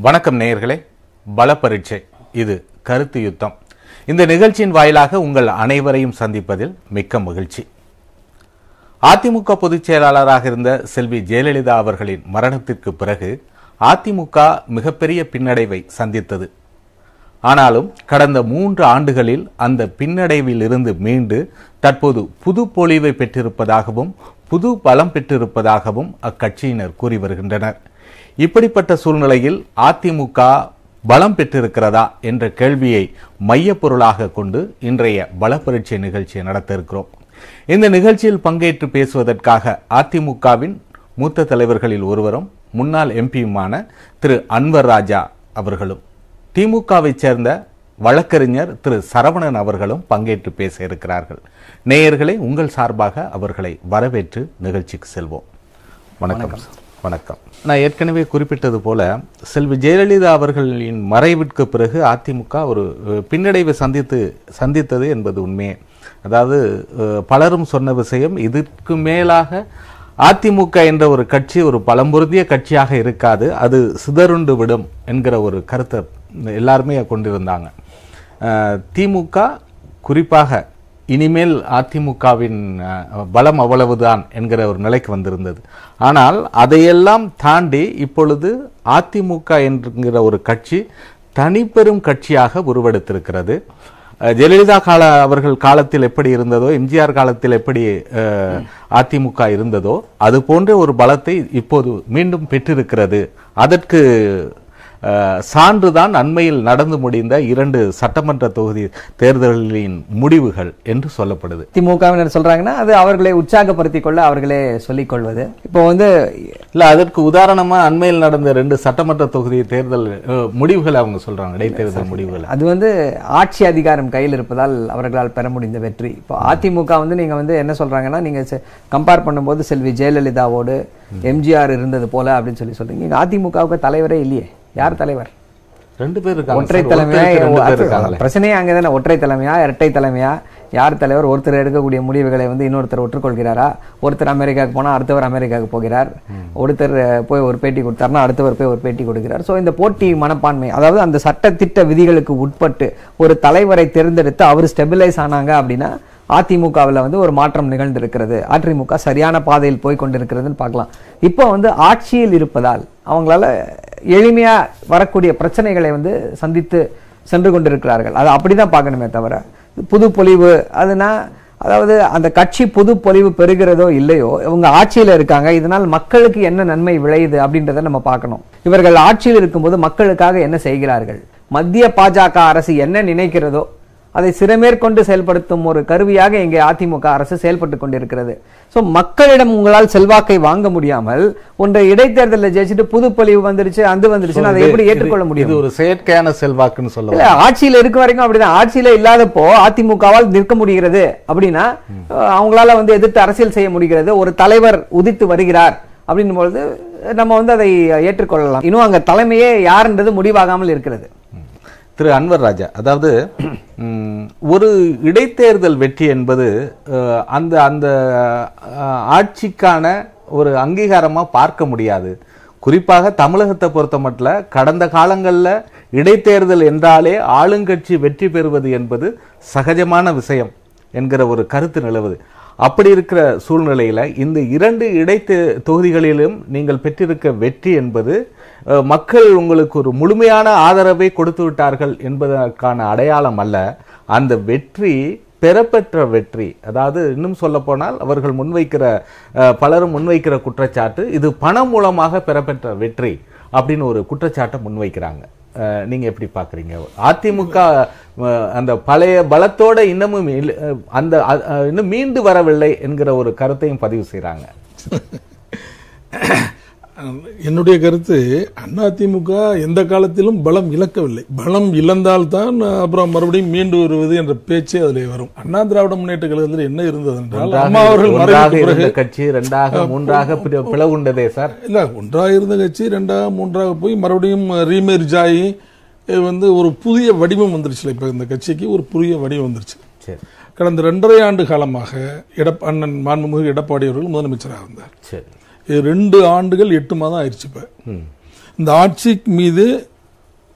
வணக்கம் நேயர்களே பல பரீட்சை இது கருத்து யுத்தம் இந்த நிகழ்ச்சியின் வாயிலாக உங்கள் அனைவரையும் சந்திப்பதில் மிக்க மகிழ்ச்சி அதிமுக பொதுச் செயலாளராக இருந்த செல்வி ஜெயலலிதா அவர்களின் மரணத்திற்கு பிறகு அதிமுக மிகப்பெரிய பின்னடைவை சந்தித்தது ஆனாலும் கடந்த மூன்று ஆண்டுகளில் அந்த பின்னடைவில் இருந்து மீண்டு தற்போது புது பொலிவை பெற்றிருப்பதாகவும் புது பலம் பெற்றிருப்பதாகவும் அக்கட்சியினர் கூறி வருகின்றனர் இப்படிப்பட்ட சூழ்நிலையில் அதிமுக பலம் பெற்றிருக்கிறதா என்ற கேள்வியை மையப் பொருளாக கொண்டு இன்றைய பல பரீட்சை நிகழ்ச்சியை நடத்த இருக்கிறோம் இந்த நிகழ்ச்சியில் பங்கேற்று பேசுவதற்காக அதிமுகவின் மூத்த தலைவர்களில் ஒருவரும் முன்னாள் எம்பியுமான திரு அன்வர் ராஜா அவர்களும் திமுகவை சேர்ந்த வழக்கறிஞர் திரு சரவணன் அவர்களும் பங்கேற்று பேச இருக்கிறார்கள் நேயர்களே உங்கள் சார்பாக அவர்களை வரவேற்று நிகழ்ச்சிக்கு செல்வோம் வணக்கம் சார். வணக்கம் நான் ஏற்கனவே குறிப்பிட்டது போல செல்வி ஜெயலலிதா அவர்களின் மறைவிற்கு பிறகு அதிமுக ஒரு அஹ், பின்னடைவை சந்தித்து சந்தித்தது என்பது உண்மையே அதாவது அஹ், பலரும் சொன்ன விஷயம் இதற்கு மேலாக அதிமுக என்ற ஒரு கட்சி ஒரு பலம்பொருந்திய கட்சியாக இருக்காது அது சிதறுண்டு விடும் என்கிற ஒரு கருத்தை எல்லாருமே கொண்டிருந்தாங்க அஹ், திமுக குறிப்பாக இனிமேல் அதிமுகவின் அஹ், பலம் அவ்வளவுதான் என்கிற ஒரு நிலைக்கு வந்திருந்தது ஆனால் அதையெல்லாம் தாண்டி இப்பொழுது அதிமுக என்கிற ஒரு கட்சி தனிப்பெரும் கட்சியாக உருவெடுத்திருக்கிறது அஹ், ஜெயலலிதா கால அவர்கள் காலத்தில் எப்படி இருந்ததோ எம்ஜிஆர் காலத்தில் எப்படி அஹ், அதிமுக இருந்ததோ அது போன்ற ஒரு பலத்தை இப்போது மீண்டும் பெற்றிருக்கிறது அதற்கு அஹ், சான்றுதான் அண்மையில் நடந்து முடிந்த இரண்டு சட்டமன்ற தொகுதி தேர்தல்களின் முடிவுகள் என்று சொல்லப்படுது திமுகவினர் சொல்றாங்கன்னா அது அவர்களை உற்சாகப்படுத்திக் கொள்ள அவர்களே சொல்லிக் கொள்வது இப்போ வந்து இல்ல அதற்கு உதாரணமா அண்மையில் நடந்த ரெண்டு சட்டமன்ற தொகுதி தேர்தல் அஹ், முடிவுகளை அவங்க சொல்றாங்க இடைத்தேர்தல் முடிவுகளை அது வந்து ஆட்சி அதிகாரம் கையில் இருப்பதால் அவர்களால் பெற முடிந்த வெற்றி இப்போ அதிமுக வந்து நீங்க வந்து என்ன சொல்றாங்கன்னா நீங்க கம்பேர் பண்ணும்போது செல்வி ஜெயலலிதாவோடு எம்ஜிஆர் இருந்தது போல அப்படின்னு சொல்லி சொல்றீங்க இங்க அதிமுகவுக்கு தலைவரே இல்லையே யார் தலைவர் ரெண்டு பேர் இருக்காங்க ஒற்றை சார். தலைமையா ஒருத்தருக்கு ரெண்டு பேர் இருக்காங்களே பிரச்சனையே அங்கதானே ஒற்றை தலைமையா இரட்டை தலைமையா யார் தலைவர் ஒருத்தர் எடுக்கக்கூடிய முடிவுகளை வந்து இன்னொருத்தர் ஒற்றுக்கொள்கிறாரா ஒருத்தர் அமெரிக்காவுக்கு போனா அடுத்தவர் அமெரிக்காவுக்கு போகிறார் ஒருத்தர் அஹ், போய் ஒரு பேட்டி கொடுத்தாருன்னா அடுத்தவர் போய் ஒரு பேட்டி கொடுக்கிறார் சோ இந்த போட்டி மனப்பான்மை அதாவது அந்த சட்டத்திட்ட விதிகளுக்கு உட்பட்டு ஒரு தலைவரை தேர்ந்தெடுத்து அவர் ஸ்டெபிலைஸ் ஆனாங்க அப்படின்னா அதிமுகவில் வந்து ஒரு மாற்றம் நிகழ்ந்திருக்கிறது அதிமுக சரியான பாதையில் போய் கொண்டிருக்கிறதுன்னு பார்க்கலாம் இப்போ வந்து ஆட்சியில் இருப்பதால் அவங்களால எளிமையா வரக்கூடிய பிரச்சனைகளை வந்து சந்தித்து சென்று கொண்டிருக்கிறார்கள் அதை அப்படிதான் பார்க்கணுமே தவிர புது பொலிவு அதுனா அதாவது அந்த கட்சி புது பொலிவு பெறுகிறதோ இல்லையோ இவங்க ஆட்சியில இருக்காங்க இதனால் மக்களுக்கு என்ன நன்மை விளையுது அப்படின்றத நம்ம பார்க்கணும் இவர்கள் ஆட்சியில் இருக்கும்போது மக்களுக்காக என்ன செய்கிறார்கள் மத்திய பாஜக அரசு என்ன நினைக்கிறதோ அதை சிறமேற்கொண்டு செயல்படுத்தும் ஒரு கருவியாக இங்கே அதிமுக அரசு செயல்பட்டு கொண்டிருக்கிறது சோ மக்களிடம் உங்களால் செல்வாக்கை வாங்க முடியாமல் ஒன்றை இடைத்தேர்தலில் ஜெயிச்சுட்டு புது பொலிவு வந்துருச்சு அது வந்துருச்சுன்னு அதை எப்படி ஏற்றுக்கொள்ள முடியும் இது ஒரு செயற்கையான செல்வாக்குன்னு சொல்ல இல்ல ஆட்சியில இருக்க வரைக்கும் அப்படிதான் ஆட்சியில இல்லாதப்போ அதிமுகவால் நிற்க முடிகிறது அப்படின்னா அஹ், அவங்களால வந்து எதிர்த்து அரசியல் செய்ய முடிகிறது ஒரு தலைவர் உதித்து வருகிறார் அப்படின்னும் பொழுது நம்ம வந்து அதை ஏற்றுக்கொள்ளலாம் இன்னும் அங்க தலைமையே யாருன்றது முடிவாகாமல் இருக்கிறது திரு அன்வர் ராஜா அதாவது ம், ஒரு இடைத்தேர்தல் வெற்றி என்பது அஹ், அந்த அந்த அஹ், ஆட்சிக்கான ஒரு அங்கீகாரமா பார்க்க முடியாது குறிப்பாக தமிழகத்தை பொறுத்த மட்டும் கடந்த காலங்களில் இடைத்தேர்தல் என்றாலே ஆளுங்கட்சி வெற்றி பெறுவது என்பது சகஜமான விஷயம் என்கிற ஒரு கருத்து நிலவுது அப்படி இருக்கிற சூழ்நிலையில இந்த இரண்டு இடைத்தே தொகுதிகளிலும் நீங்கள் பெற்றிருக்க வெற்றி என்பது அஹ், மக்கள் உங்களுக்கு ஒரு முழுமையான ஆதரவை கொடுத்து விட்டார்கள் என்பதற்கான அடையாளம் அல்ல அந்த வெற்றி பெறப்பெற்ற வெற்றி அதாவது இன்னும் சொல்ல போனால் அவர்கள் முன்வைக்கிற அஹ், பலரும் முன்வைக்கிற குற்றச்சாட்டு இது பணம் மூலமாக பெறப்பெற்ற வெற்றி அப்படின்னு ஒரு குற்றச்சாட்டை முன்வைக்கிறாங்க அஹ், நீங்க எப்படி பாக்குறீங்க அதிமுக அஹ், அந்த பழைய பலத்தோட இன்னமும் இல்ல- அஹ், அந்த அ- அஹ், இன்னும் மீண்டு வரவில்லை என்கிற ஒரு கருத்தையும் பதிவு செய்றாங்க என்னுடைய கருத்து அதிமுக எந்த காலத்திலும் பலம் இழக்கவில்லை பலம் இழந்தால்தான் அப்புறம் மறுபடியும் மீண்டு வருவது என்ற பேச்சே அதில் வரும் அண்ணா திராவிட முன்னேற்ற கழகத்தில் என்ன இருந்தது என்றால் ஒன்றாக அம்மா அவர்கள் ஒன்றாக மறைவுக்கு இருந்த பிறகு கட்சி ரெண்டாக மூன்றாக பிள- பிளவுண்டதே சார் இல்ல ஒன்றாக இருந்த கட்சி ரெண்டாக மூன்றாக போய் மறுபடியும் ரீமேரிஜ் ஆகி இது வந்து ஒரு புதிய வடிவம் வந்துருச்சு இப்ப இந்த கட்சிக்கு ஒரு புதிய வடிவம் வந்துருச்சு சரி கடந்த ரெண்டரை ஆண்டு காலமாக எடப் அண்ணன் மாண்புமிகு எடப்பாடி அவர்கள் முதலமைச்சராக இருந்தார் சரி இது ரெண்டு ஆண்டுகள் எட்டு மாதம் ஆயிடுச்சு இப்ப ம் இந்த ஆட்சி மீது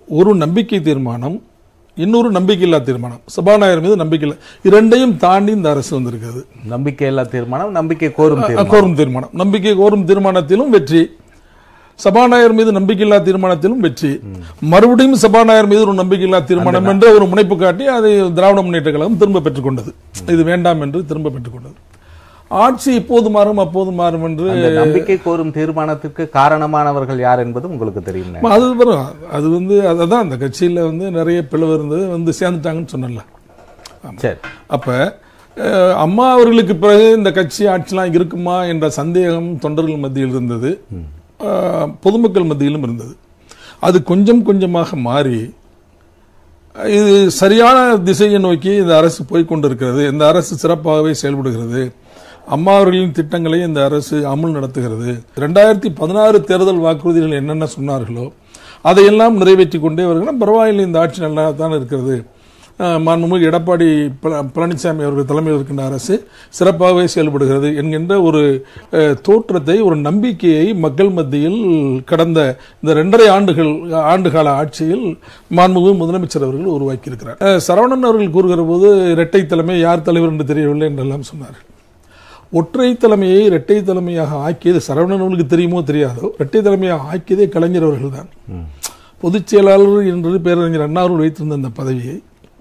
ஒரு நம்பிக்கை தீர்மானம் இன்னொரு நம்பிக்கையில்லா தீர்மானம் சபாநாயகர் மீது நம்பிக்கை இல்லை இரண்டையும் தாண்டி இந்த அரசு வந்திருக்கிறது நம்பிக்கையில்லா தீர்மானம் நம்பிக்கை கோரும் தீர்மானம் கோரும் தீர்மானம் நம்பிக்கை கோரும் தீர்மானத்திலும் வெற்றி சபாநாயகர் மீது நம்பிக்கையில்லா தீர்மானத்திலும் வெற்றி மறுபடியும் சபாநாயகர் மீது ஒரு நம்பிக்கையில்லா தீர்மானம் என்ற ஒரு முனைப்பு காட்டி அதை திராவிட முன்னேற்ற கழகம் திரும்ப பெற்றுக்கொண்டது இது வேண்டாம் என்று திரும்ப பெற்றுக்கொண்டது ஆட்சி இப்போது மாறும் அப்போது மாறும் என்று அந்த நம்பிக்கை கோரும் தீர்மானத்திற்கு காரணமானவர்கள் யார் என்பது உங்களுக்கு தெரியும் அது வரும் அது வந்து அதான் அந்த கட்சியில வந்து நிறைய பிளவு இருந்தது வந்து சேர்ந்துட்டாங்கன்னு சொன்னல சரி அப்ப அஹ், அம்மா அவர்களுக்கு பிறகு இந்த கட்சி ஆட்சிலாம் இருக்குமா என்ற சந்தேகம் தொண்டர்கள் மத்தியில் இருந்தது அஹ், பொதுமக்கள் மத்தியிலும் இருந்தது அது கொஞ்சம் கொஞ்சமாக மாறி இது சரியான திசையை நோக்கி இந்த அரசு போய்க் கொண்டிருக்கிறது இந்த அரசு சிறப்பாகவே செயல்படுகிறது அம்மா அவர்களின் திட்டங்களை இந்த அரசு அமல் நடத்துகிறது ரெண்டாயிரத்தி பதினாறு தேர்தல் வாக்குறுதிகள் என்னென்ன சொன்னார்களோ அதையெல்லாம் நிறைவேற்றி கொண்டே வருகிறோம் பரவாயில்லை இந்த ஆட்சி நல்லா தான் இருக்கிறது அஹ், மாண்புமிகு எடப்பாடி பழ- பழனிசாமி அவர்கள் தலைமையில் இருக்கின்ற அரசு சிறப்பாகவே செயல்படுகிறது என்கின்ற ஒரு அஹ், தோற்றத்தை ஒரு நம்பிக்கையை மக்கள் மத்தியில் கடந்த இந்த ரெண்டரை ஆண்டுகள் ஆண்டுகால ஆட்சியில் மாண்புமிகு முதலமைச்சர் அவர்கள் உருவாக்கியிருக்கிறார் அஹ், சரவணன் அவர்கள் கூறுகிற போது இரட்டை தலைமை யார் தலைவர் என்று தெரியவில்லை என்றெல்லாம் சொன்னார் ஒற்றை தலைமையை இரட்டை தலைமையாக ஆக்கியது சரவணன் அவர்களுக்கு தெரியுமோ தெரியாதோ இரட்டை தலைமையாக ஆக்கியதே கலைஞர் அவர்கள் தான் பொதுச் செயலாளர் என்று பேரறிஞர் அண்ணா அவர்கள் வைத்திருந்த அந்த பதவியை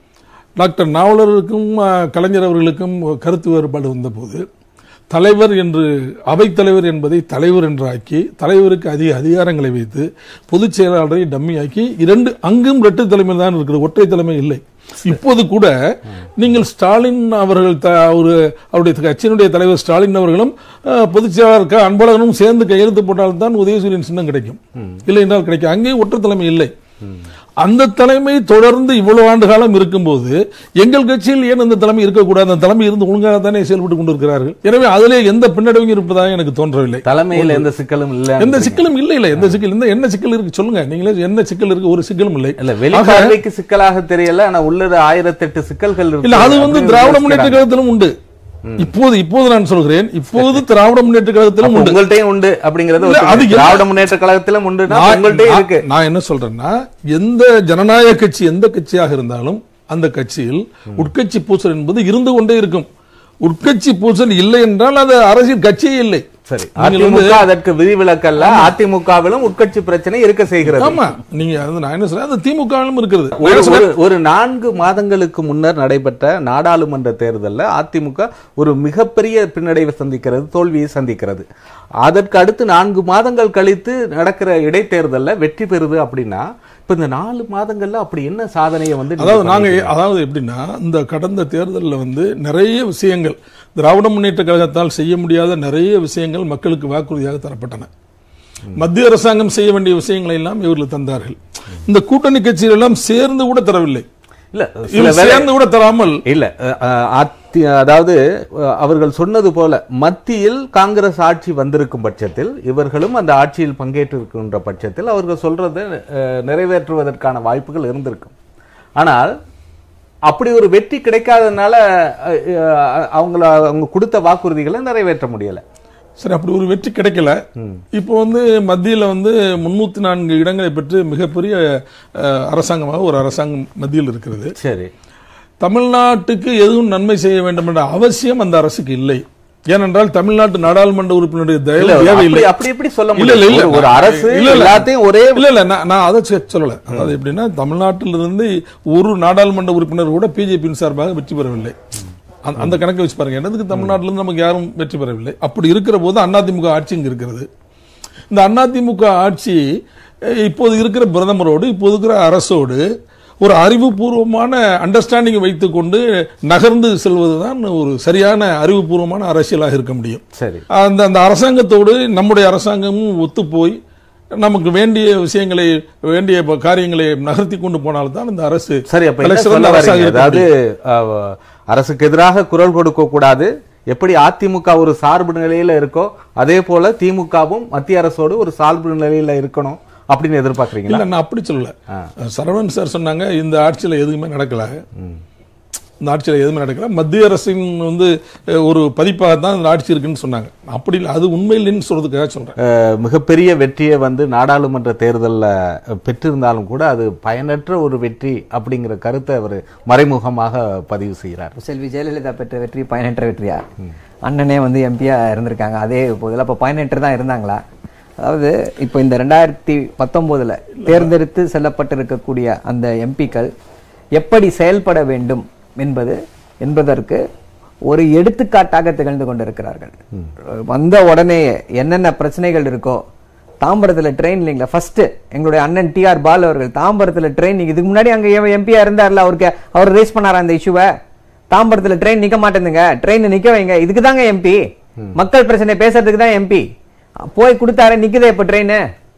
டாக்டர் நாவலருக்கும் அஹ், கலைஞர் அவர்களுக்கும் கருத்து வேறுபாடு வந்தபோது தலைவர் என்று அவைத் தலைவர் என்பதை தலைவர் என்று ஆக்கி தலைவருக்கு அதிக அதிகாரங்களை வைத்து பொதுச் செயலாளரை டம்மியாக்கி இரண்டு அங்கும் இரட்டை தலைமை தான் இருக்கிறது ஒற்றை தலைமை இல்லை இப்போது கூட நீங்கள் ஸ்டாலின் அவர்கள் த- ஒரு அவருடைய கட்சியினுடைய தலைவர் ஸ்டாலின் அவர்களும் அஹ், பொதுச் செயலாளர் க. அன்பழகனும் சேர்ந்து கையெழுத்து போட்டால்தான் உதயசூரியன் சின்னம் கிடைக்கும் இல்லை என்றால் கிடைக்கும் அங்கேயும் ஒற்றை தலைமை இல்லை அந்த தலைமை தொடர்ந்து இவ்வளவு ஆண்டு காலம் இருக்கும்போது எங்கள் கட்சியில் ஏன் அந்த தலைமை இருக்கக்கூடாது அந்த தலைமை இருந்து ஒழுங்காக தானே செயல்பட்டு கொண்டிருக்கிறார்கள் எனவே அதிலே எந்த பின்னடைவும் இருப்பதாக எனக்கு தோன்றவில்லை தலைமையில் எந்த சிக்கலும் இல்ல எந்த சிக்கலும் இல்லை இல்ல எந்த சிக்கல் இந்த என்ன சிக்கல் இருக்கு சொல்லுங்க நீங்களே என்ன சிக்கல் இருக்கு ஒரு சிக்கலும் இல்லை இல்ல வெளிப்பார்வைக்கு சிக்கலாக தெரியல ஆனா உள்ளது ஆயிரத்தெட்டு சிக்கல்கள் இருக்கு இல்ல அது வந்து அப்படின்னு திராவிட முன்னேற்ற யோசிக்கிறாங்க. கழகத்திலும் உண்டு இப்போது இப்போது நான் சொல்கிறேன் இப்போது திராவிட முன்னேற்ற கழகத்திலும் அப்ப உண்டு உங்கள்ட்டயும் உண்டு அப்படிங்கறது இல்ல, ஒத்துக்கிறேன். அது என்ன- திராவிட முன்னேற்ற கழகத்திலும் உண்டுன்னா நான் உங்கள்ட்டயும் நான்- இருக்கு நான் என்ன சொல்றேன்னா எந்த ஜனநாயக கட்சி எந்த கட்சியாக இருந்தாலும் அந்த கட்சியில் உட்கட்சி பூசல் என்பது இருந்து கொண்டே இருக்கும் உட்கட்சி பூசல் இல்லை என்றால் அது அரசியல் கட்சியே இல்லை சரி நீங்கள் வந்து- அதிமுக அதற்கு விதிவிலக்கல்ல அதிமுகவிலும் உட்கட்சி பிரச்சனை இருக்க செய்கிறது ஆமா நீங்க அது நான் என்ன சொல்றேன் அது திமுகவிலும் இருக்கிறது ஒரு நான் சொல்றேன், ஒரு- ஒரு நான்கு மாதங்களுக்கு முன்னர் நடைபெற்ற நாடாளுமன்ற தேர்தல்ல அதிமுக ஒரு மிகப்பெரிய பின்னடைவை சந்திக்கிறது தோல்வியை சந்திக்கிறது அதற்கு அடுத்து நான்கு மாதங்கள் கழித்து நடக்கிற இடைத்தேர்தல்ல வெற்றி பெறுது அப்படின்னா இப்ப இந்த நாலு மாதங்கள்ல அப்படி என்ன சாதனையை வந்து நீங்க அதாவது நாங்க பண்ணிருக்கீங்க? அதாவது எப்படின்னா இந்த கடந்த தேர்தலில் வந்து நிறைய விஷயங்கள் திராவிட முன்னேற்ற கழகத்தால் செய்ய முடியாத நிறைய விஷயங்கள் மக்களுக்கு வாக்குறுதியாக தரப்பட்டன மத்திய அரசாங்கம் செய்ய வேண்டிய விஷயங்களை எல்லாம் இவர்கள் தந்தார்கள் இந்த கூட்டணி கட்சிகள் எல்லாம் சேர்ந்து கூட தரவில்லை இல்ல சில இவர்கள் வேளை சேர்ந்து கூட தராமல் இல்ல அஹ், அஹ், அத்தி- அதாவது அஹ், அவர்கள் சொன்னது போல மத்தியில் காங்கிரஸ் ஆட்சி வந்திருக்கும் பட்சத்தில் இவர்களும் அந்த ஆட்சியில் பங்கேற்றிருக்கின்ற பட்சத்தில் அவர்கள் சொல்றதை அஹ், நிறைவேற்றுவதற்கான வாய்ப்புகள் இருந்திருக்கும் ஆனால் அப்படி ஒரு வெற்றி கிடைக்காததுனால அஹ், அஹ், அவங்கள அவங்க கொடுத்த வாக்குறுதிகளை நிறைவேற்ற முடியல சரி அப்படி ஒரு வெற்றி கிடைக்கல இப்போ வந்து மத்தியில வந்து முன்னூத்தி நான்கு இடங்களை பெற்று மிகப்பெரிய அஹ், அரசாங்கமாக ஒரு அரசாங்கம் மத்தியில் இருக்கிறது சரி தமிழ்நாட்டுக்கு எதுவும் நன்மை செய்ய வேண்டும் என்ற அவசியம் அந்த அரசுக்கு இல்லை ஏனென்றால் தமிழ்நாட்டு நாடாளுமன்ற உறுப்பினருடைய இல்ல, தயவு தேவையில்லை அப்படி அப்படி எப்படி சொல்ல இல்ல, இல்ல, முடியும் இல்ல. ஒரு- ஒரு அரசு இல்ல, இல்ல. எல்லாத்தையும் ஒரே இல்ல இல்ல நான் நான் அதை சொ- சொல்லல அதாவது எப்படின்னா தமிழ்நாட்டிலிருந்து ஒரு நாடாளுமன்ற உறுப்பினர் கூட பிஜேபியின் சார்பாக வெற்றி பெறவில்லை அந்த- அந்த கணக்கை வச்சு பாருங்க என்னதுக்கு தமிழ்நாட்டிலிருந்து நமக்கு யாரும் வெற்றி பெறவில்லை அப்படி இருக்கிற போது அதிமுக ஆட்சி இங்க இருக்கிறது இந்த அதிமுக ஆட்சி அஹ், இப்போது இருக்கிற பிரதமரோடு இப்போது இருக்கிற அரசோடு ஒரு அறிவுபூர்வமான அண்டர்ஸ்டாண்டிங் வைத்துக்கொண்டு நகர்ந்து செல்வதுதான் ஒரு சரியான அறிவுபூர்வமான அரசியலாக இருக்க முடியும் சரி அந்த அந்த அரசாங்கத்தோடு நம்முடைய அரசாங்கமும் ஒத்து போய் நமக்கு வேண்டிய விஷயங்களை வேண்டிய ப- காரியங்களை நகர்த்தி கொண்டு போனால்தான் இந்த அரசு சரி அப்ப தலை என்ன சிறந்த சொல்ல அரசாக வரீங்க இருக்க அதாவது முடியும். அஹ், அரசுக்கு எதிராக குரல் கொடுக்க கூடாது எப்படி அதிமுக ஒரு சார்பு நிலையில இருக்கோ அதே போல திமுகவும் மத்திய அரசோடு ஒரு சார்பு நிலையில இருக்கணும் அப்படின்னு எதிர்பார்க்கறீங்களா இல்ல நான் அப்படி சொல்லல சரவணன் சார் சொன்னாங்க இந்த ஆட்சியில எதுவுமே நடக்கல இந்த ஆட்சியில் எதுவுமே நடக்கல மத்திய அரசின் வந்து அஹ், ஒரு பதிப்பாக தான் இந்த ஆட்சி இருக்குன்னு சொன்னாங்க அப்படி இல்லை அது உண்மையில்லைன்னு சொல்றதுக்காக சொல்றேன் அஹ், மிகப்பெரிய வெற்றியை வந்து நாடாளுமன்ற தேர்தலில் பெற்றிருந்தாலும் கூட அது பயனற்ற ஒரு வெற்றி அப்படிங்கிற கருத்தை அவர் மறைமுகமாக பதிவு செய்கிறார் செல்வி ஜெயலலிதா பெற்ற வெற்றி பயனற்ற வெற்றியா அண்ணனே வந்து எம்பியா இருந்திருக்காங்க அதே போதில் அப்போ பயனற்று தான் இருந்தாங்களா அதாவது இப்போ இந்த ரெண்டாயிரத்தி பத்தொம்போதுல தேர்ந்தெடுத்து செல்லப்பட்டிருக்கக்கூடிய அந்த எம்பிக்கள் எப்படி செயல்பட வேண்டும் என்பது என்பதற்கு ஒரு எடுத்துக்காட்டாக திகழ்ந்து கொண்டிருக்கிறார்கள் வந்த உடனே என்னென்ன பிரச்சனைகள் இருக்கோ தாம்பரத்துல ட்ரெயின் இல்லைங்களா ஃபர்ஸ்ட் எங்களுடைய அண்ணன் டி ஆர் பால் அவர்கள் தாம்பரத்துல ட்ரெயின் இதுக்கு முன்னாடி அங்க எம்பியா இருந்தார்ல அவருக்கு அவர் ரேஸ் பண்ணாரா அந்த இஷ்யூவை தாம்பரத்துல ட்ரெயின் நிக்க மாட்டேங்குங்க ட்ரெயின் நிக்க வைங்க இதுக்கு தாங்க எம்பி மக்கள் பிரச்சனை பேசுறதுக்கு தான் எம்பி போய் கொடுத்தாரு நிக்குதே இப்ப ட்ரெயின்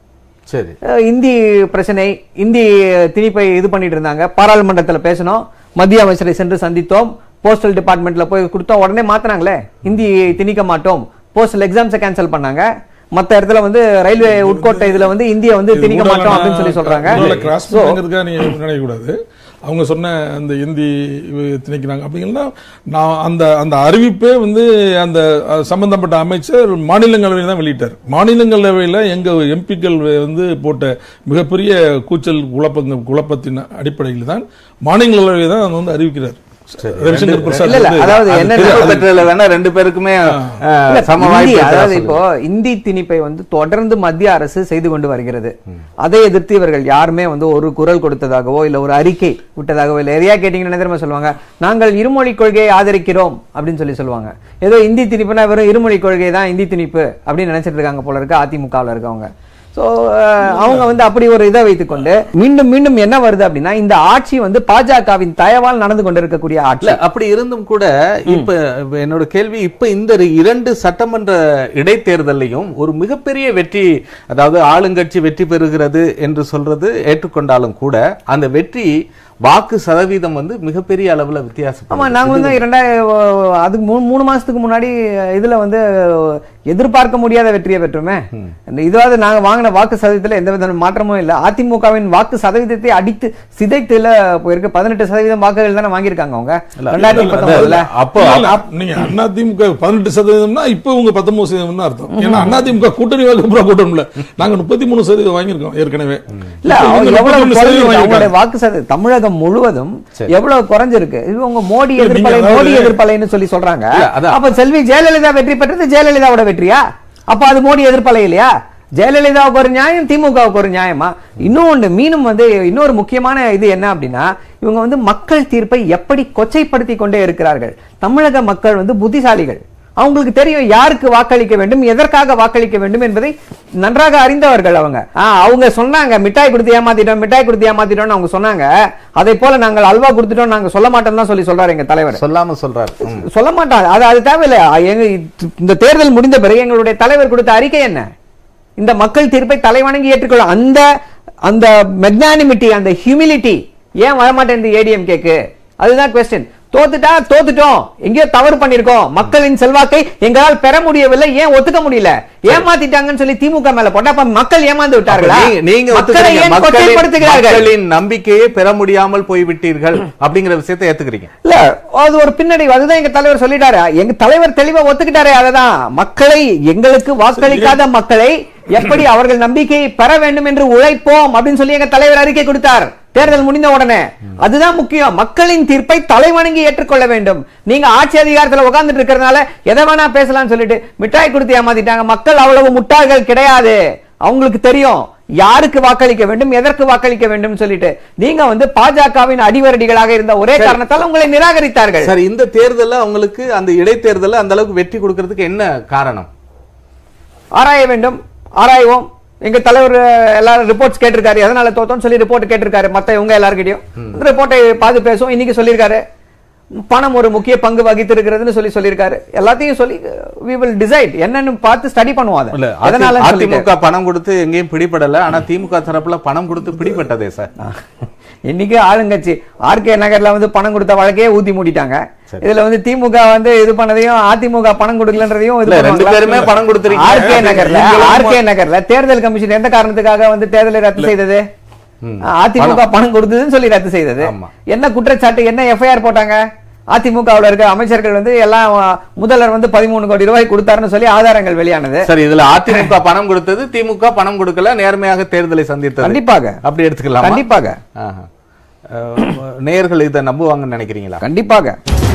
சரி இந்தி பிரச்சனை இந்தி திணிப்பை இது பண்ணிட்டு இருந்தாங்க பாராளுமன்றத்துல பேசணும் மத்திய அமைச்சரை சென்று சந்தித்தோம் போஸ்டல் டிபார்ட்மெண்ட்ல போய் கொடுத்தோம் உடனே மாத்தினாங்களே இந்தி திணிக்க மாட்டோம் போஸ்டல் எக்ஸாம்ஸை கேன்சல் பண்ணாங்க மத்த இடத்துல வந்து ரயில்வே உட்கோட்டை இதுல வந்து இந்திய வந்து திணிக்க மாட்டோம் அப்படின்னு சொல்லி சொல்றாங்க கிராஸ் So, பண்ணுங்கிறதுக்காக நீங்க நினைக்கக்கூடாது அவங்க சொன்ன அந்த இந்தி திணிக்கிறாங்க அப்படிங்கன்னா நான் அந்த அந்த அறிவிப்பே வந்து அந்த அஹ், சம்பந்தப்பட்ட அமைச்சர் மாநிலங்களவையில் தான் வெளியிட்டார் மாநிலங்களவையில் எங்க எம்பிக்கள் வந்து போட்ட மிகப்பெரிய கூச்சல் குழப்பங்க குழப்பத்தின் அடிப்படையில் தான் மாநிலங்களவை தான் அதை வந்து அறிவிக்கிறார் ரவிசங்கர் பிரசாத் இல்ல, இல்ல, வந்து அதாவது அது என்னன்னா- திரும்ப பெற்றதுல வேணா ரெண்டு பேருக்குமே அஹ், இல்ல, சம இந்தி, வாய்ப்பு அதாவது தர இப்போ இந்தி திணிப்பை வந்து தொடர்ந்து மத்திய அரசு செய்து கொண்டு வருகிறது அதை எதிர்த்து இவர்கள் யாருமே வந்து ஒரு குரல் கொடுத்ததாகவோ இல்ல ஒரு அறிக்கை விட்டதாகவோ இல்ல எதையா கேட்டீங்கன்னா என்ன தெரியுமா சொல்லுவாங்க நாங்கள் இருமொழி கொள்கையை ஆதரிக்கிறோம் அப்படின்னு சொல்லி சொல்லுவாங்க ஏதோ இந்தி திணிப்புனா வெறும் இருமொழி கொள்கை தான் இந்தி திணிப்பு அப்படின்னு நினைச்சிட்டு இருக்காங்க போல இருக்கு அதிமுகவில் இருக்கவங்க சோ அவங்க வந்து அப்படி ஒரு இதை வைத்துக்கொண்டு மீண்டும் மீண்டும் என்ன வருது அப்படின்னா இந்த ஆட்சி வந்து பாஜகவின் தயவால் நடந்து கொண்டிருக்கக்கூடிய ஆட்சி இல்ல அப்படி இருந்தும் கூட இப்ப இப்ப என்னோட கேள்வி இப்ப இந்த இரு- இரண்டு சட்டமன்ற இடைத்தேர்தலையும் ஒரு மிகப்பெரிய வெற்றி அதாவது ஆளுங்கட்சி வெற்றி பெறுகிறது என்று சொல்றது ஏற்றுக்கொண்டாலும் கூட அந்த வெற்றி வாக்கு சதவீதம் வந்து மிகப்பெரிய அளவுல ஆமா வித்தியாசம் நாங்க வந்து இரண்டாயிரம் அதுக்கு மூணு மூணு மாசத்துக்கு முன்னாடி இதுல வந்து எதிர்பார்க்க முடியாத வெற்றியை பெற்றோமே இந்த இதாவது நாங்க வாங்கின வாக்கு சதவீதத்துல எந்த வித மாற்றமும் இல்ல அதிமுகவின் வாக்கு சதவீதத்தை அடித்து சிதைத்துல போயிருக்கு பதினெட்டு சதவீதம் வாக்குகள் தானே வாங்கியிருக்காங்க அவங்க ரெண்டாயிரத்தி பத்தொன்பதுல அப்போ இல்ல, இல்ல, நீங்க அதிமுக பதினெட்டு சதவீதம்னா இப்ப உங்க பத்தொன்பது சதவீதம்னு அர்த்தம் ஏன்னா அதிமுக கூட்டணி வாக்கு பூரா கூட்டணும்ல நாங்க முப்பத்தி மூணு சதவீதம் வாங்கியிருக்கோம் ஏற்கனவே இல்ல இப்ப அவங்க இவங்க எவ்வளவு 31 குறைஞ்சிருக்கு சதவீதம் அவங்களுடைய வாங்கியிருக்காங்க. வாக்கு சதவீதம் தமிழகம் முழுவதும் எவ்வளவு குறைஞ்சிருக்கு இது உங்க மோடி இல்ல, நீங்க எதிர்ப்பலை அதாவது- மோடி எதிர்ப்பலைன்னு சொல்லி சொல்றாங்க இல்ல, அதான். அப்ப செல்வி ஜெயலலிதா வெற்றி பெற்றது ஜெயலலிதாவோட வெற்றியா அப்ப அது மோடி எதிர்ப்பலை இல்லையா ஜெயலலிதாவுக்கு ஒரு நியாயம் திமுகவுக்கு ஒரு நியாயமா இன்னும் ஒன்று மீனும் வந்து இன்னொரு முக்கியமான இது என்ன அப்படின்னா இவங்க வந்து மக்கள் தீர்ப்பை எப்படி கொச்சைப்படுத்தி கொண்டே இருக்கிறார்கள் தமிழக மக்கள் வந்து புத்திசாலிகள் அவங்களுக்கு தெரியும் யாருக்கு வாக்களிக்க வேண்டும் எதற்காக வாக்களிக்க வேண்டும் என்பதை நன்றாக அறிந்தவர்கள் அவங்க ஆ, அவங்க சொன்னாங்க மிட்டாய் கொடுத்து ஏமாத்திட்டோம் மிட்டாய் கொடுத்து ஏமாத்திட்டோம்னு அவங்க சொன்னாங்க அதே போல நாங்கள் அல்வா கொடுத்துட்டோம் நாங்க சொல்ல மாட்டோம் தான் சொல்லி சொல்றாரு எங்க தலைவர் சொல்லாம சொல்றாரு ம். சொல்ல மாட்டாங்க அது அது தேவையில்லை அ, எங்க இந்த தேர்தல் முடிந்த பிறகு எங்களுடைய தலைவர் கொடுத்த அறிக்கை என்ன இந்த மக்கள் தீர்ப்பை தலைவணங்கி ஏற்றுக்கொள்ள அந்த அந்த மெக்னானிமிட்டி அந்த ஹியூமிலிட்டி ஏன் வரமாட்டேன் ஏடிஎம் கேக்கு அதுதான் கொஸ்டின் தோத்துட்டா தோத்துட்டோம் எங்கேயோ தவறு பண்ணிருக்கோம் மக்களின் செல்வாக்கை எங்களால் பெற முடியவில்லை ஏன் ஒத்துக்க முடியல ஏமாத்திட்டாங்கன்னு சொல்லி திமுக மேல போட்டா அப்ப மக்கள் ஏமாந்து விட்டார்களா அப்ப நீங்க- நீங்க மக்களை ஒத்துக்கிறீங்க. ஏன் மக்களின் கொச்சைப்படுத்துகிறார்கள் மக்களின் நம்பிக்கையை பெற முடியாமல் போய்விட்டீர்கள் அப்படிங்கிற விஷயத்தை ஏத்துக்கிறீங்க இல்ல அது ஒரு பின்னடைவு அதுதான் எங்க தலைவர் சொல்லிட்டாரு எங்க தலைவர் தெளிவா ஒத்துக்கிட்டாரு அததான் மக்களை எங்களுக்கு வாக்களிக்காத மக்களை எப்படி அவர்கள் நம்பிக்கையை பெற வேண்டும் என்று உழைப்போம் அப்படின்னு சொல்லி எங்க தலைவர் அறிக்கை கொடுத்தார் தேர்தல் முடிந்த உடனே அதுதான் முக்கியம் மக்களின் தீர்ப்பை தலைவணங்கி ஏற்றுக்கொள்ள வேண்டும் நீங்க ஆட்சி அதிகாரத்துல உட்கார்ந்துட்டு இருக்கிறதுனால எதை வேணா பேசலாம்னு சொல்லிட்டு மிட்டாய் கொடுத்து ஏமாத்திட்டாங்க மக்கள் அவ்வளவு முட்டாள்கள் கிடையாது அவங்களுக்கு தெரியும் யாருக்கு வாக்களிக்க வேண்டும் எதற்கு வாக்களிக்க வேண்டும் சொல்லிட்டு நீங்க வந்து பாஜகவின் அடிவரடிகளாக இருந்த ஒரே காரணத்தால் உங்களை நிராகரித்தார்கள் சார் இந்த தேர்தல்ல அவங்களுக்கு அந்த இடைத்தேர்தல்ல அந்த அளவுக்கு வெற்றி கொடுக்கறதுக்கு என்ன காரணம் ஆராய வேண்டும் ஆராய்வோம் எங்க தலைவர் அஹ், எல்லாரும் ரிப்போர்ட்ஸ் கேட்டிருக்காரு எதனால தோத்தோம்னு சொல்லி ரிப்போர்ட் கேட்டிருக்காரு மத்த இவங்க எல்லாருக்கிட்டையும் ரிப்போர்ட்டை பார்த்து பேசுவோம் இன்னைக்கு சொல்லியிருக்காரு பணம் ஒரு முக்கிய பங்கு வகித்திருக்கிறதுன்னு சொல்லி சொல்லியிருக்காரு எல்லாத்தையும் சொல்லி we will decide என்னன்னு பார்த்து ஸ்டடி பண்ணுவோம் அதை இல்ல எதனால அதிமுக பணம் கொடுத்து எங்கேயும் பிடிபடல ஆனா திமுக தரப்புல பணம் கொடுத்து பிடிபட்டதே சார் இன்னைக்கு ஆளுங்கட்சி ஆர்கே நகர்ல வந்து பணம் கொடுத்த வழக்கையே ஊத்தி மூடிட்டாங்க சரி. இதுல வந்து திமுக வந்து இது பண்ணதையும் அதிமுக பணம் கொடுக்கலன்றதையும் இது இல்ல, ரெண்டு பண்ணுவாங்களா? பேருமே பணம் கொடுத்திருக்கீங்க. ஆர்கே நகர்ல நீங்களும் ஆர்கே நகர்ல தேர்தல் கமிஷன் எந்த காரணத்துக்காக வந்து தேர்தலை ரத்து செய்தது ம். அதிமுக பணம் கொடுத்ததுன்னு சொல்லி ரத்து செய்தது ஆமா. என்ன குற்றச்சாட்டு என்ன எஃப்ஐஆர் போட்டாங்க அதிமுகவுல இருக்க அமைச்சர்கள் வந்து எல்லாம் அஹ், முதல்வர் வந்து பதிமூணு கோடி ரூபாய் கொடுத்தாருன்னு சொல்லி ஆதாரங்கள் வெளியானது சரி இதுல அதிமுக பணம் கொடுத்தது திமுக பணம் கொடுக்கல நேர்மையாக தேர்தலை சந்தித்தது கண்டிப்பாக அப்படி எடுத்துக்கலாமா கண்டிப்பாக ஆஹா. அஹ், நேயர்கள் இதை நம்புவாங்கன்னு நினைக்கிறீங்களா கண்டிப்பாக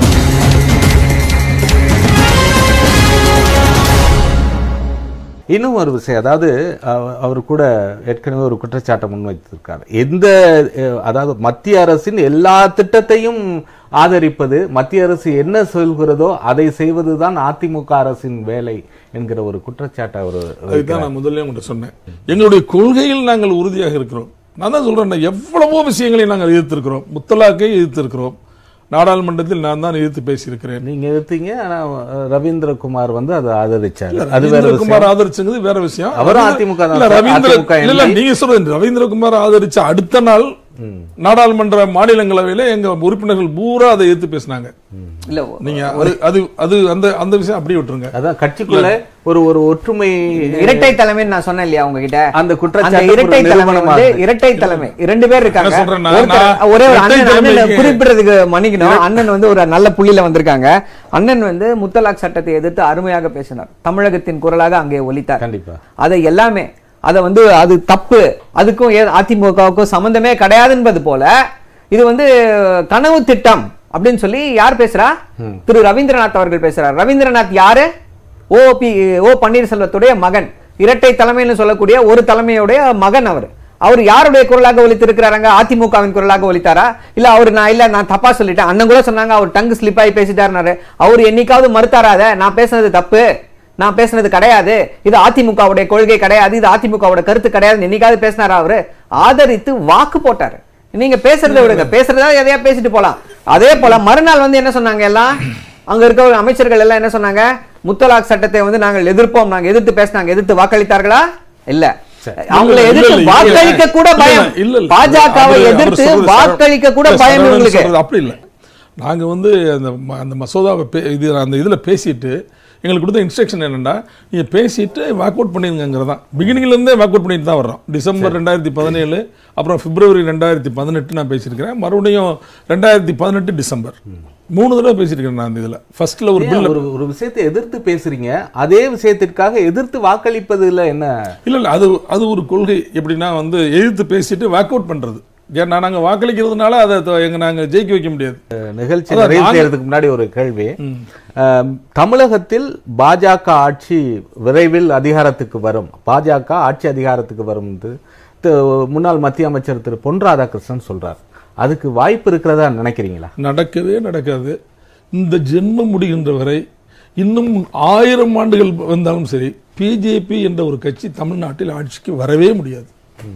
இன்னும் ஒரு விஷயம் அதாவது அவ- அவர் கூட ஏற்கனவே ஒரு குற்றச்சாட்டை முன்வைத்திருக்கார் எந்த அஹ், அதாவது மத்திய அரசின் எல்லா திட்டத்தையும் ஆதரிப்பது மத்திய அரசு என்ன சொல்கிறதோ அதை செய்வதுதான் அதிமுக அரசின் வேலை என்கிற ஒரு குற்றச்சாட்டை அவர் அதுதான் நான் முதல்ல உங்கள்கிட்ட சொன்னேன் எங்களுடைய கொள்கையில் நாங்கள் உறுதியாக இருக்கிறோம் நான் தான் சொல்றேன் எவ்வளவோ விஷயங்களை நாங்கள் எதிர்த்திருக்கிறோம் முத்தலாக்கை எதிர்த்திருக்கிறோம் நாடாளுமன்றத்தில் நான் தான் எதிர்த்து பேசியிருக்கிறேன் நீங்க எடுத்தீங்க ஆனா அஹ், ரவீந்திரகுமார் வந்து அதை ஆதரிச்சாரு அது வேற விஷயம். ரவீந்திரகுமார் ஆதரிச்சது வேற விஷயம் அவரும் ரவீந்திர- அதிமுக தான் இல்ல, சார். ரவீந்திர அதிமுக இல்ல, இல்ல, MP. நீங்க சொல்றது ரவீந்திரகுமார் ஆதரிச்ச அடுத்த நாள் நாடாளுமன்ற மாநிலங்களவையில எங்க உறுப்பினர்கள் பூரா அதை எதிர்த்து பேசினாங்க இல்ல நீங்க அது அது அது அந்த அந்த விஷயம் அப்படியே விட்டுருங்க அதான் கட்சிக்குள்ள ஒரு ஒரு ஒற்றுமை இரட்டை தலைமைன்னு நான் சொன்னேன் இல்லையா உங்ககிட்ட அந்த குற்றச்சாட்டு அந்த இரட்டை ஒரு தலைமை நிரூபணமா வந்து இருக்கு. இரட்டை தலைமை இரண்டு பேர் இருக்காங்க என்ன சொல்றேன்னா, ஒருத்தர் நான் ஒரே ஒரு இரட்டை அண்ணன் அண்ணனை தலைமைக்கு- குறிப்பிடுறதுக்கு மன்னிக்கணும் அண்ணன் வந்து ஒரு நல்ல புள்ளியில வந்திருக்காங்க அண்ணன் வந்து முத்தலாக் சட்டத்தை எதிர்த்து அருமையாக பேசினார் தமிழகத்தின் குரலாக அங்கே ஒலித்தார் கண்டிப்பா அதை எல்லாமே அதை வந்து அது தப்பு அதுக்கும் ஏ- அதிமுகவுக்கும் சம்பந்தமே கிடையாது என்பது போல இது வந்து கனவு திட்டம் அப்படின்னு சொல்லி யார் பேசுறா திரு ரவீந்திரநாத் அவர்கள் பேசுறார் ரவீந்திரநாத் யாரு ஓ பி ஓ பன்னீர்செல்வத்துடைய மகன் இரட்டை தலைமைன்னு சொல்லக்கூடிய ஒரு தலைமையுடைய மகன் அவர் அவர் யாருடைய குரலாக ஒலித்திருக்கிறாங்க அதிமுகவின் குரலாக ஒலித்தாரா இல்ல அவர் நான் இல்ல நான் தப்பா சொல்லிட்டேன் அண்ணன் கூட சொன்னாங்க அவர் டங்கு ஸ்லிப் ஆகி பேசிட்டாருனாரு அவர் என்னைக்காவது மறுத்தாராத நான் பேசுனது தப்பு நான் பேசுனது கிடையாது இது அதிமுகவுடைய கொள்கை கிடையாது இது அதிமுகவோட கருத்து கிடையாதுன்னு என்னைக்காவது பேசினாரா அவரு ஆதரித்து வாக்கு போட்டாரு நீங்க பேசுறதை விடுங்க பேசுறதா எதையா பேசிட்டு போலாம் அதே போல மறுநாள் வந்து என்ன சொன்னாங்க எல்லாம் அங்க இருக்க அமைச்சர்கள் எல்லாம் என்ன சொன்னாங்க முத்தலாக் சட்டத்தை வந்து நாங்கள் எதிர்ப்போம் நாங்க எதிர்த்து பேசினாங்க எதிர்த்து வாக்களித்தார்களா இல்ல அவங்களை இல்ல, எதிர்த்து இல்ல, இல்ல, வாக்களிக்க கூட இல்ல, பயம் இல்ல, இல்ல. பாஜகவை அவரு- அவர் எதிர்த்து சொல்றது வாக்களிக்க கூட இல்ல, பயம் சரவணன் இவங்களுக்கு சொல்றது அப்படி இல்ல நாங்க வந்து அந்த ம- அந்த மசோதாவை பே- இது அந்த இதுல பேசிட்டு எங்களுக்கு கொடுத்த இன்ஸ்ட்ரக்ஷன் என்னன்னா நீங்க பேசிட்டு வாக் அவுட் பண்ணிருங்கிறது தான் பிகினிங்ல இருந்தே வாக் அவுட் பண்ணிட்டு தான் வர்றோம் டிசம்பர் ரெண்டாயிரத்தி பதினேழு அப்புறம் பிப்ரவரி ரெண்டாயிரத்தி பதினெட்டு நான் பேசியிருக்கிறேன் மறுபடியும் ரெண்டாயிரத்தி பதினெட்டு டிசம்பர் மூணு தடவை பேசியிருக்கிறேன் நான் இந்த இதுல ஃபர்ஸ்ட்ல ஒரு ஏன் பில் ஒரு ஒரு விஷயத்தை எதிர்த்து பேசுறீங்க அதே விஷயத்திற்காக எதிர்த்து வாக்களிப்பதுல என்ன இல்ல இல்ல அது அது ஒரு கொள்கை எப்படின்னா வந்து எதிர்த்து பேசிட்டு வாக் அவுட் பண்றது ஏன்னா நாங்க வாக்களிக்கிறதுனால அதை த- எங்க நாங்க ஜெயிக்க வைக்க முடியாது நிகழ்ச்சி அதான் நிறைவு நாங்க- செய்யறதுக்கு முன்னாடி ஒரு கேள்வி அஹ், தமிழகத்தில் பாஜக ஆட்சி விரைவில் அதிகாரத்துக்கு வரும் பாஜக ஆட்சி அதிகாரத்துக்கு வரும் என்று தி- முன்னாள் மத்திய அமைச்சர் திரு பொன் ராதாகிருஷ்ணன் சொல்றார் அதுக்கு வாய்ப்பு இருக்கிறதா நினைக்கிறீங்களா நடக்கவே நடக்காது இந்த ஜென்மம் முடிகின்ற வரை இன்னும் ஆயிரம் ஆண்டுகள் வந்தாலும் சரி பிஜேபி என்ற ஒரு கட்சி தமிழ்நாட்டில் ஆட்சிக்கு வரவே முடியாது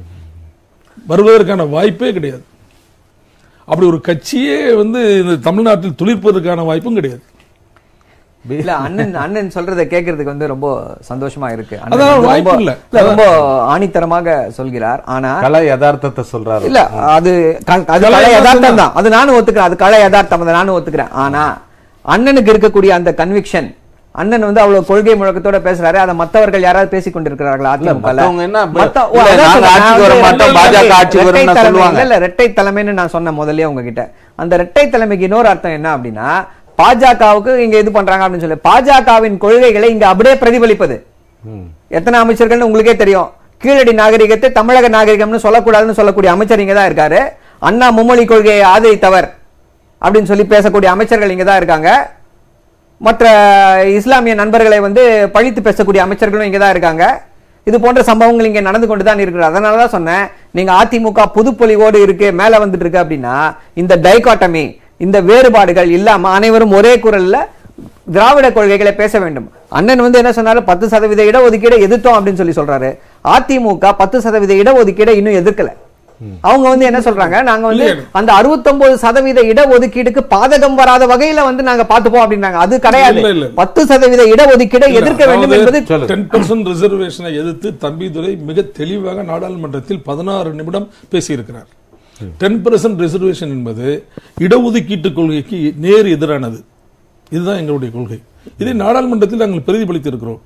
வருவதற்கான வாய்ப்பே கிடையாது அப்படி ஒரு கட்சியே வந்து இந்த தமிழ்நாட்டில் துளிர்ப்பதற்கான வாய்ப்பும் கிடையாது இல்ல அண்ணன் அண்ணன் சொல்றதை கேட்கறதுக்கு வந்து ரொம்ப சந்தோஷமா இருக்கு அண்ணன் அதான் வந்து வாய்ப்பு ரொம்ப- இல்ல. இல்ல, ரொம்ப ஆணித்தரமாக சொல்கிறார் ஆனா கலை யதார்த்தத்தை சொல்றாரு இல்ல அது க- அது கலை கலை யதார்த்தம் யதார்த்தம் தான் அது நானும் ஒத்துக்கிறேன் அது கலை யதார்த்தம் அதை நானும் ஒத்துக்கிறேன் ஆனா அண்ணனுக்கு இருக்கக்கூடிய அந்த கன்விக்ஷன் அண்ணன் வந்து அவ்வளவு கொள்கை முழக்கத்தோட பேசுறாரு அதை மத்தவர்கள் யாராவது பேசிக் கொண்டிருக்கிறார்களா அதிமுக ல? மத்தவங்க என்ன, ப- மத்த- ஓ, இல்ல, அதான் நாங்க சொல்றேன். ஆட்சிக்கு நான் வர வந்து மாட்டோம், ரெட்டை பாஜக ஆட்சிக்கு தலைமை, வரும்னு ரெட்டை சொல்லுவாங்க. தலைமை, இல்ல ரெட்டை தலைமைன்னு நான் சொன்ன முதல்லயே உங்ககிட்ட அந்த ரெட்டை தலைமைக்கு இன்னொரு அர்த்தம் என்ன அப்படின்னா பாஜகவுக்கு இங்க இது பண்றாங்க அப்படின்னு சொல்லி பாஜகவின் கொள்கைகளை இங்க அப்படியே பிரதிபலிப்பது ம். எத்தனை அமைச்சர்கள்னு உங்களுக்கே தெரியும் கீழடி நாகரிகத்தை தமிழக நாகரிகம்னு சொல்லக்கூடாதுன்னு சொல்லக்கூடிய அமைச்சர் இங்க தான் இருக்காரு அண்ணா மும்மொழி கொள்கையை ஆதரித்தவர் அப்படின்னு சொல்லி பேசக்கூடிய அமைச்சர்கள் இங்க தான் இருக்காங்க மற்ற இஸ்லாமிய நண்பர்களை வந்து பழித்து பேசக்கூடிய அமைச்சர்களும் இங்க தான் இருக்காங்க இது போன்ற சம்பவங்கள் இங்க நடந்து கொண்டு தான் இருக்கிறது அதனால தான் சொன்னேன் நீங்க அதிமுக புதுப்பொலிவோடு இருக்கு மேல வந்துட்டு இருக்கு அப்படின்னா இந்த டைகாட்டமி இந்த வேறுபாடுகள் இல்லாம அனைவரும் ஒரே குரல்ல திராவிட கொள்கைகளை பேச வேண்டும் அண்ணன் வந்து என்ன சொன்னாரு பத்து சதவீத இடஒதுக்கீடை எதிர்த்தோம் அப்படின்னு சொல்லி சொல்றாரு அதிமுக பத்து சதவீத இடஒதுக்கீடை இன்னும் எதிர்க்கல அவங்க வந்து என்ன சொல்றாங்க நாங்க வந்து இல்லையே. அந்த 69% சதவீத இடஒதுக்கீடுக்கு பாதகம் வராத வகையில வந்து நாங்க பாத்துப்போம் அப்படின்னாங்க அது கிடையாது இல்ல, இல்ல. பத்து சதவீத இடஒதுக்கீடை எதிர்க்க வேண்டும் என்பது டென் பர்சன்ட் ரிசர்வேஷனை எதிர்த்து தம்பிதுரை மிக தெளிவாக நாடாளுமன்றத்தில் பதினாறு நிமிடம் பேசியிருக்கிறார் டென் பர்சன்ட் ரிசர்வேஷன் என்பது இடஒதுக்கீட்டு கொள்கைக்கு நேர் எதிரானது இதுதான் எங்களுடைய கொள்கை இதை நாடாளுமன்றத்தில் நாங்கள் பிரதிபலித்து இருக்கிறோம்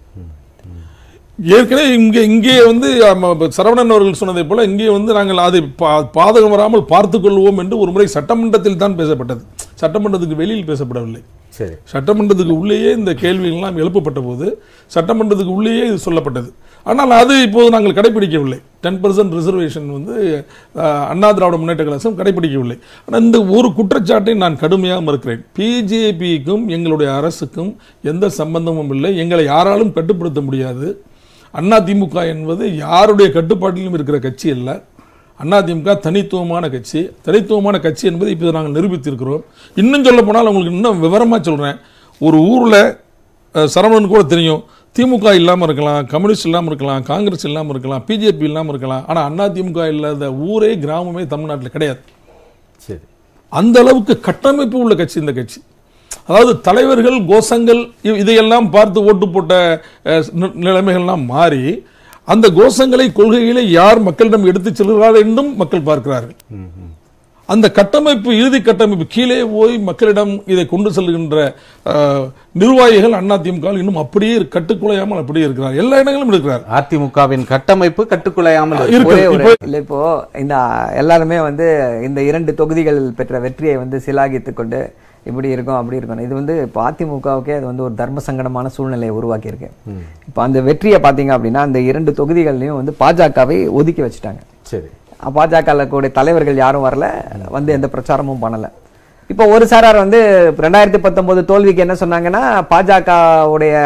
ஏற்கனவே இங்கே இங்கே வந்து ஆமா, இப்ப சரவணன் அவர்கள் சொன்னதை போல இங்கே வந்து நாங்கள் அதை பா- பாதகம் வராமல் பார்த்துக் கொள்வோம் என்று ஒரு முறை சட்டமன்றத்தில் தான் பேசப்பட்டது சட்டமன்றத்துக்கு வெளியில் பேசப்படவில்லை சரி சட்டமன்றத்துக்கு உள்ளேயே இந்த கேள்விகள்லாம் எழுப்பப்பட்ட போது சட்டமன்றத்துக்கு உள்ளேயே இது சொல்லப்பட்டது ஆனால் அது இப்போது நாங்கள் கடைபிடிக்கவில்லை டென் பர்சன்ட் ரிசர்வேஷன் வந்து அஹ், அண்ணா திராவிட முன்னேற்ற கழகம் கடைபிடிக்கவில்லை ஆனால் இந்த ஒரு குற்றச்சாட்டை நான் கடுமையாக மறுக்கிறேன் பிஜேபிக்கும் எங்களுடைய அரசுக்கும் எந்த சம்பந்தமும் இல்லை எங்களை யாராலும் கட்டுப்படுத்த முடியாது அதிமுக என்பது யாருடைய கட்டுப்பாட்டிலும் இருக்கிற கட்சி அல்ல அதிமுக தனித்துவமான கட்சி தனித்துவமான கட்சி என்பதை இப்போ நாங்கள் நிரூபித்திருக்கிறோம் இன்னும் சொல்ல போனால் உங்களுக்கு இன்னும் விவரமாக சொல்கிறேன் ஒரு ஊரில் சரவணன் கூட தெரியும் திமுக இல்லாமல் இருக்கலாம் கம்யூனிஸ்ட் இல்லாமல் இருக்கலாம் காங்கிரஸ் இல்லாமல் இருக்கலாம் பிஜேபி இல்லாமல் இருக்கலாம் ஆனால் அதிமுக இல்லாத ஊரே கிராமமே தமிழ்நாட்டில் கிடையாது சரி அந்த அளவுக்கு கட்டமைப்பு உள்ள கட்சி இந்த கட்சி அதாவது தலைவர்கள் கோஷங்கள் இ- இதையெல்லாம் பார்த்து ஓட்டு போட்ட அஹ், நி- நிலைமைகள்லாம் மாறி அந்த கோஷங்களை கொள்கைகளை யார் மக்களிடம் எடுத்துச் செல்கிறார்கள் என்றும் மக்கள் பார்க்கிறார்கள் அந்த கட்டமைப்பு இறுதி கட்டமைப்பு கீழே போய் மக்களிடம் இதை கொண்டு செல்கின்ற அஹ், நிர்வாகிகள் அதிமுக வில் இன்னும் அப்படியே கட்டுக்குலையாமல் அப்படியே இருக்கிறார் எல்லா இடங்களிலும் இருக்கிறார் அதிமுகவின் கட்டமைப்பு கட்டுக்குலையாமல் இருக்கு. இருக்கு. ஒரே ஒரு இப்போ- இல்ல இப்போ இந்த எல்லாருமே வந்து இந்த இரண்டு தொகுதிகள் பெற்ற வெற்றியை வந்து சிலாகித்துக் கொண்டு இப்படி இருக்கும் அப்படி இருக்கும் இது வந்து இப்போ அதிமுகவுக்கே அது வந்து ஒரு தர்ம சங்கடமான சூழ்நிலையை உருவாக்கி இருக்கு இப்போ அந்த வெற்றியை பாத்தீங்க அப்படின்னா அந்த இரண்டு தொகுதிகள்லயும் வந்து பாஜகவை ஒதுக்கி வச்சுட்டாங்க சரி பாஜக கூடிய தலைவர்கள் யாரும் வரல வந்து எந்த பிரச்சாரமும் பண்ணல இப்போ ஒரு சாரார் வந்து ரெண்டாயிரத்தி பத்தொன்பது தோல்விக்கு என்ன சொன்னாங்கன்னா பாஜகவுடைய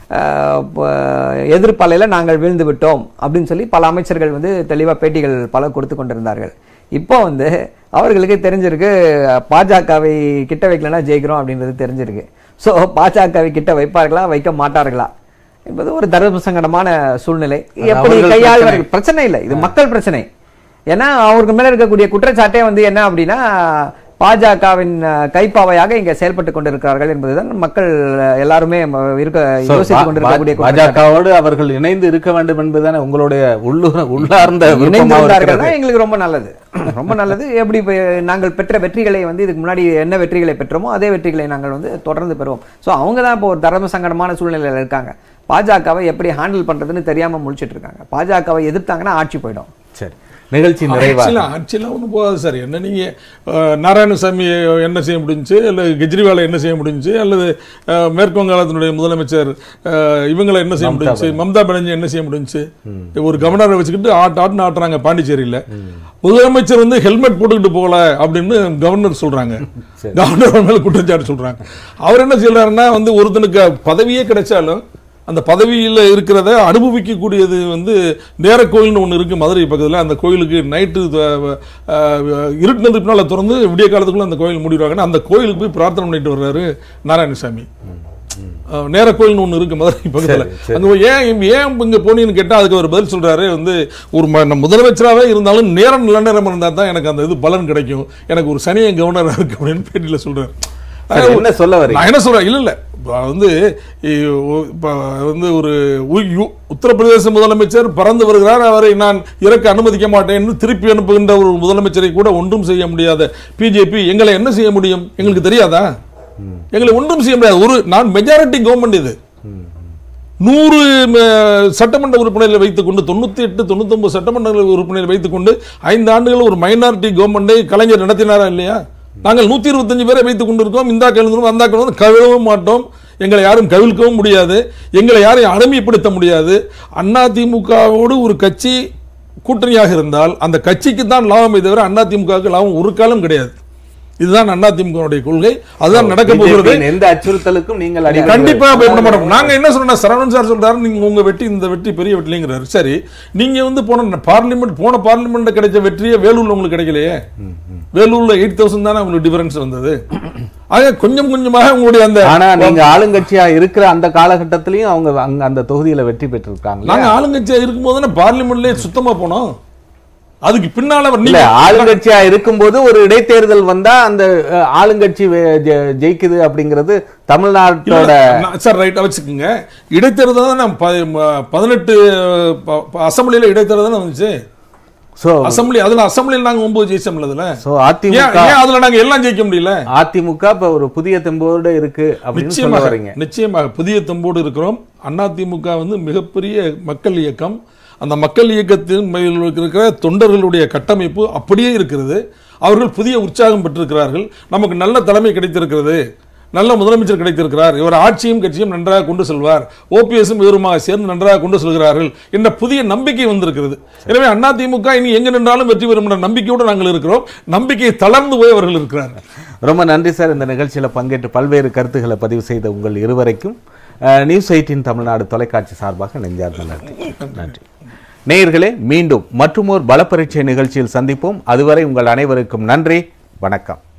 எதிர்ப்பாலையில நாங்கள் வீழ்ந்து விட்டோம் அப்படின்னு சொல்லி பல அமைச்சர்கள் வந்து தெளிவா பேட்டிகள் பல கொடுத்து கொண்டிருந்தார்கள் இப்போ வந்து அவர்களுக்கு தெரிஞ்சிருக்கு பாஜகவை கிட்ட வைக்கலன்னா ஜெயிக்கிறோம் அப்படின்றது தெரிஞ்சிருக்கு சோ பாஜகவை கிட்ட வைப்பார்களா வைக்க மாட்டார்களா என்பது ஒரு தர்ம சங்கடமான சூழ்நிலை எப்படி அவர்கள் கையாள்வார்கள் பிரச்சனை இல்லை இது மக்கள் பிரச்சனை ஏன்னா அவருக்கு மேல இருக்கக்கூடிய குற்றச்சாட்டே வந்து என்ன அப்படின்னா பாஜகவின் அஹ், கைப்பாவையாக இங்க செயல்பட்டு கொண்டிருக்கிறார்கள் என்பதுதான் மக்கள் அஹ், எல்லாருமே ம- இருக்க So, யோசித்துக் பா- கொண்டிருக்கக்கூடிய பா- பாஜகவோடு அவர்கள் இணைந்து இருக்க வேண்டும் என்பதுதானே உங்களுடைய உள்ளூர் உள்ளார்ந்த விருப்பமாக இணைந்திருந்தார்கள் இருக்கிறது. எங்களுக்கு ரொம்ப நல்லது ரொம்ப நல்லது எப்படி இப்ப நாங்கள் பெற்ற வெற்றிகளை வந்து இதுக்கு முன்னாடி என்ன வெற்றிகளை பெற்றோமோ அதே வெற்றிகளை நாங்கள் வந்து தொடர்ந்து பெறுவோம் சோ அவங்க தான் இப்போ ஒரு தர்ம சங்கடமான சூழ்நிலையில இருக்காங்க பாஜகவை எப்படி ஹேண்டில் பண்றதுன்னு தெரியாம முழிச்சிட்டு இருக்காங்க பாஜகவை எதிர்த்தாங்கன்னா ஆட்சி போயிடும் சரி நிகழ்ச்சி நிறைவா ஆட்சிலாம் ஆட்சிலாம் ஒன்றும் போகாது சார் என்ன நீங்கள் நாராயணசாமி என்ன செய்ய முடிஞ்சுச்சு இல்லை கெஜ்ரிவாலை என்ன செய்ய முடிஞ்சுச்சு அல்லது அஹ், மேற்கு வங்காளத்தினுடைய முதலமைச்சர் அஹ், இவங்களை என்ன செய்ய முடிஞ்சுச்சு மம்தா பானர்ஜி என்ன செய்ய முடிஞ்சுச்சு ஒரு கவர்னரை வச்சுக்கிட்டு ஆட் ஆட்னு ஆட்டுறாங்க பாண்டிச்சேரியில் முதலமைச்சர் வந்து ஹெல்மெட் போட்டுக்கிட்டு போகல அப்படின்னு கவர்னர் சொல்றாங்க கவர்னர் மேல குற்றச்சாட்டு சொல்றாங்க அவர் என்ன சொல்றாருன்னா வந்து ஒருத்தனுக்கு பதவியே கிடைச்சாலும் அந்த பதவியில் இருக்கிறத அனுபவிக்கக்கூடியது வந்து நேர கோயில்னு ஒன்று இருக்கு மதுரை பக்கத்தில் அந்த கோயிலுக்கு நைட்டு இருட்டினதுக்கு பின்னால் திறந்து விடிய காலத்துக்குள்ள அந்த கோயில் மூடிடுவாங்கன்னா அந்த கோயிலுக்கு போய் பிரார்த்தனை பண்ணிட்டு வர்றாரு நாராயணசாமி அஹ், நேர கோயில்னு ஒன்று இருக்கு மதுரை பக்கத்தில் சரி, சரி. அங்க போய் ஏன் ஏன் இங்க போனீங்கன்னு கேட்டா அதுக்கு ஒரு பதில் சொல்றாரு வந்து ஒரு ம- நம்ம முதலமைச்சராகவே இருந்தாலும் நேரம் நல்ல நேரம் இருந்தா தான் எனக்கு அந்த இது பலன் கிடைக்கும் எனக்கு ஒரு சனியை கவர்னரா இருக்கு அப்படின்னு பேட்டியில சொல்றாரு சரி, என்ன சொல்ல வரீங்க நான் என்ன சொல்றேன் இல்ல இல்ல இப்ப வந்து இ- ஒ- இப்ப வந்து ஒரு உ- யு- உத்தரப்பிரதேச முதலமைச்சர் பறந்து வருகிறார் அவரை நான் இறக்க அனுமதிக்க மாட்டேன் திருப்பி அனுப்புகின்ற ஒரு முதலமைச்சரை கூட ஒன்றும் செய்ய முடியாத பிஜேபி எங்களை என்ன செய்ய முடியும் எங்களுக்கு தெரியாதா எங்களை ஒன்றும் செய்ய முடியாது ஒரு நான் மெஜாரிட்டி கவர்மெண்ட் இது நூறு ம- சட்டமன்ற உறுப்பினர்களை வைத்துக்கொண்டு தொண்ணூத்தி எட்டு தொண்ணூத்தொன்பது சட்டமன்ற உறுப்பினர்களை வைத்துக்கொண்டு ஐந்து ஆண்டுகள் ஒரு மைனாரிட்டி கவர்மெண்டை கலைஞர் நடத்தினாரா இல்லையா நாங்கள் நூத்தி இருபத்தஞ்சு பேரை வைத்துக் கொண்டிருக்கோம் இந்த கழுந்தரும் அந்த கழுந்தரும் கவிழவும் மாட்டோம் எங்களை யாரும் கவிழ்க்கவும் முடியாது எங்களை யாரையும் அடிமைப்படுத்த முடியாது அதிமுகவோடு ஒரு கட்சி கூட்டணியாக இருந்தால் அந்த கட்சிக்கு தான் லாபமே தவிர அதிமுகவுக்கு லாபம் ஒரு காலம் கிடையாது இதுதான் அதிமுகவுடைய கொள்கை அதுதான் நடக்க போகிறது BJP யின் எந்த அச்சுறுத்தலுக்கும் நீங்கள் அடி கண்டிப்பா பயப்பட மாட்டோம் நாங்க என்ன சொல்றோம் சரவணன் சார் சொல்றாரு நீங்க உங்க வெற்றி இந்த வெற்றி பெரிய வெற்றிங்கிறாரு சரி நீங்க வந்து போன பார்லிமெண்ட் போன பார்லிமெண்ட்ல கிடைச்ச வெற்றியே வேலூர்ல உங்களுக்கு கிடைக்கலையே வேலூர்ல எயிட் தௌசண்ட் தானே உங்களுக்கு டிஃபரன்ஸ் வந்தது ஆக கொஞ்சம் கொஞ்சமாக உங்களுடைய அந்த ஆனா நீங்க ஆளுங்கட்சியா இருக்கிற அந்த காலகட்டத்திலயும் அவங்க அங்க அந்த தொகுதியில வெற்றி பெற்றிருக்காங்க நாங்க ஆளுங்கட்சியா இருக்கும்போது தானே பார்லிமெண்ட்லயே சுத்தமா போனோம் அதுக்கு பின்னால அவர் இல்ல நீங்க ஆளுங்கட்சியா இருக்கும்போது ஒரு இடைத்தேர்தல் வந்தா அந்த அஹ், ஆளுங்கட்சி வே- ஜெ- ஜெயிக்குது அப்படிங்கிறது தமிழ்நாட்டோட நான் சார் ரைட்டா வச்சுக்கோங்க இடைத்தேர்தல் தான் நான் ப- ம- பதினெட்டு ப- ப- அசம்பிளியில இடைத்தேர்தல் தானே வந்துச்சு சோ அசம்பிளி அதுல அசம்பிளியில் நாங்க ஒன்பது ஜெயிச்சோம்ல அதுல சோ ஏன் அதிமுக ஏன் அதுல நாங்க எல்லாம் ஜெயிக்க முடியல அதிமுக இப்ப ஒரு புதிய தெம்போடு இருக்கு அப்படின்னு சொல்ல நிச்சயமாக வரீங்க நிச்சயமாக புதிய தம்போடு இருக்கிறோம் அதிமுக வந்து மிகப்பெரிய மக்கள் இயக்கம் அந்த மக்கள் இயக்கத்தின் மேல் இருக்கிற தொண்டர்களுடைய கட்டமைப்பு அப்படியே இருக்கிறது அவர்கள் புதிய உற்சாகம் பெற்றிருக்கிறார்கள் நமக்கு நல்ல தலைமை கிடைத்திருக்கிறது நல்ல முதலமைச்சர் கிடைத்திருக்கிறார் இவர் ஆட்சியும் கட்சியும் நன்றாக கொண்டு செல்வார் ஓபிஎஸும் இவருமாக சேர்ந்து நன்றாக கொண்டு செல்கிறார்கள் என்ற புதிய நம்பிக்கை வந்திருக்கிறது எனவே அதிமுக இனி எங்க நின்றாலும் வெற்றி பெறும் என்ற நம்பிக்கையோடு நாங்கள் இருக்கிறோம் நம்பிக்கையை தளர்ந்து போய் அவர்கள் இருக்கிறார்கள் ரொம்ப நன்றி சார் இந்த நிகழ்ச்சியில் பங்கேற்று பல்வேறு கருத்துக்களை பதிவு செய்த உங்கள் இருவரைக்கும் அஹ், நியூஸ் எயிட்டின் தமிழ்நாடு தொலைக்காட்சி சார்பாக நெஞ்சார்ந்த நன்றி நன்றி நேயர்களே மீண்டும் மற்றுமோர் பலப்பரீட்சை நிகழ்ச்சியில் சந்திப்போம் அதுவரை உங்கள் அனைவருக்கும் நன்றி வணக்கம்